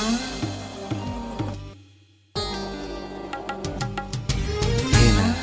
هنا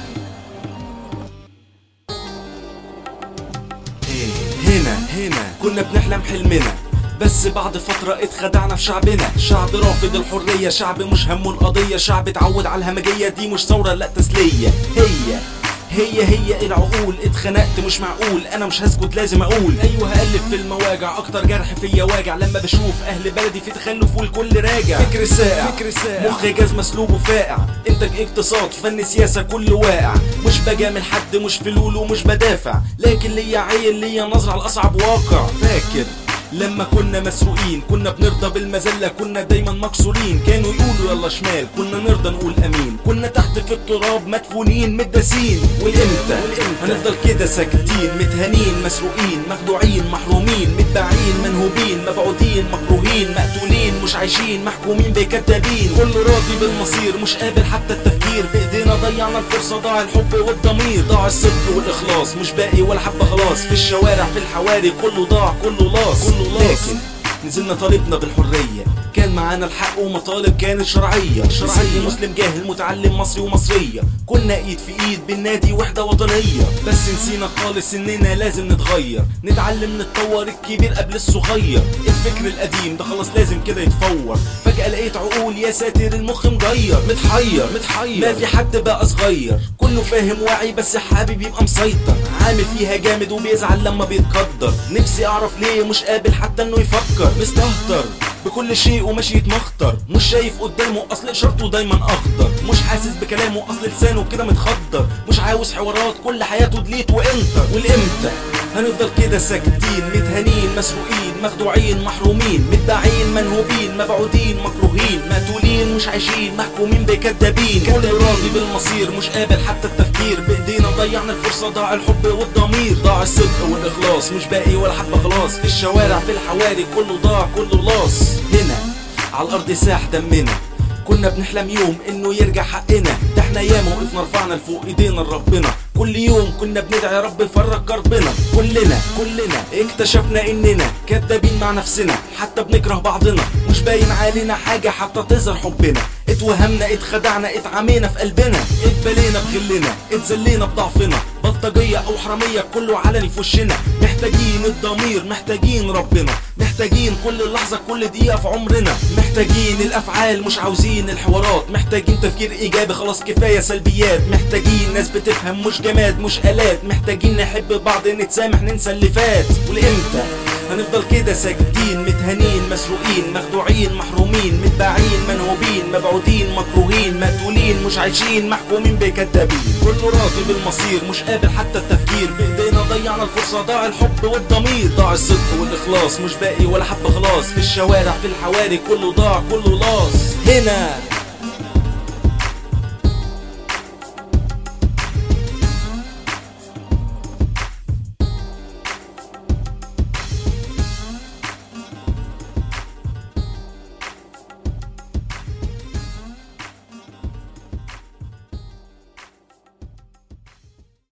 ايه هنا هنا كنا بنحلم حلمنا بس بعد فترة اتخدعنا في شعبنا شعب رافض الحرية شعب مش همه القضية شعب اتعود على الهمجية دي مش ثورة لا تسلية هي هي هي العقول اتخنقت مش معقول انا مش هسكت لازم اقول ايوه هقلب في المواجع اكتر جرح فيا واجع لما بشوف اهل بلدي في تخلف والكل راجع فكر ساقع فكر ساقع مخ جاز مسلوب وفاقع انتاج اقتصاد فن سياسة كله واقع مش بجامل حد مش فلول ومش بدافع لكن ليا عين ليا نظرة على الاصعب واقع فاكر لما كنا مسروقين كنا بنرضى بالمذلة كنا دايما مكسورين كانوا يقولوا يلا شمال كنا نرضى نقول امين كنا تحت في التراب مدفونين متداسين والامتى هنفضل كده ساكتين متهانين مسروقين مخدوعين محرومين متباعين منهوبين مبعوثين مكروهين مقتولين مش عايشين محكومين بكذابين كل راضي بالمصير مش قابل حتى التفكير بايدينا ضيعنا الفرصة ضاع الحب والضمير ضاع الصدق والاخلاص مش باقي ولا حبة خلاص في الشوارع في الحواري كله ضاع كله لاص كله لاص لكن نزلنا طالبنا بالحرية كان معانا الحق ومطالب كانت شرعية شرعية مسلم جاهل متعلم مصري ومصرية كنا ايد في ايد بالنادي وحدة وطنية بس نسينا خالص اننا لازم نتغير نتعلم نتطور الكبير قبل الصغير الفكر القديم ده خلاص لازم كده يتفور فجأة لقيت عقول يا ساتر المخ مغير متحير متحير ما في حد بقى صغير كله فاهم واعي بس حابب يبقى مسيطر عامل فيها جامد وبيزعل لما بيتقدر نفسي اعرف ليه مش قابل حتى انه يفكر مستهتر بكل شيء وماشي يتمخطر مش شايف قدامه اصل اشارته دايما اخضر مش حاسس بكلامه اصل لسانه كده متخدر مش عاوز حوارات كل حياته ديليت وانتر والامتى هنفضل كده ساكتين متهانين مسروقين مخدوعين محرومين متباعين منهوبين مبعودين مكروهين مقتولين مش عايشين محكومين بكدابين كل راضي بالمصير مش قابل حتى التفكير بايدينا ضيعنا الفرصة ضاع الحب والضمير ضاع الصدق والاخلاص مش باقي ولا حبة خلاص في الشوارع في الحواري كله ضاع كله لاص هنا على الارض ساح دمنا كنا بنحلم يوم انه يرجع حقنا ده احنا ياما وقفنا رفعنا لفوق ايدينا لربنا كل يوم كنا بندعي يا رب يفرج كربنا كلنا كلنا اكتشفنا اننا كدابين مع نفسنا حتى بنكره بعضنا مش باين علينا حاجة حتى تظهر حبنا اتوهمنا اتخدعنا اتعمينا في قلبنا اتبلينا بغلنا اتذلينا بضعفنا بلطجية او حرامية كله علني في وشنا محتاجين الضمير محتاجين ربنا محتاجين كل لحظة كل دقيقة في عمرنا محتاجين الافعال مش عاوزين الحوارات محتاجين تفكير ايجابي خلاص كفاية سلبيات محتاجين ناس بتفهم مش جماد مش الات محتاجين نحب بعض نتسامح ننسى اللي فات والامتى هنفضل كده ساكتين متهانين مسروقين مخدوعين محرومين متباعين منهوبين مبعودين مكروهين مقتولين مش عايشين محكومين بكدابين كله راضي بالمصير مش قابل حتى التفكير بايدينا ضيعنا الفرصة ضاع الحب والضمير ضاع الصدق والاخلاص مش باقي ولا حبة خلاص في الشوارع في الحواري كله ضاع كله لاص هنا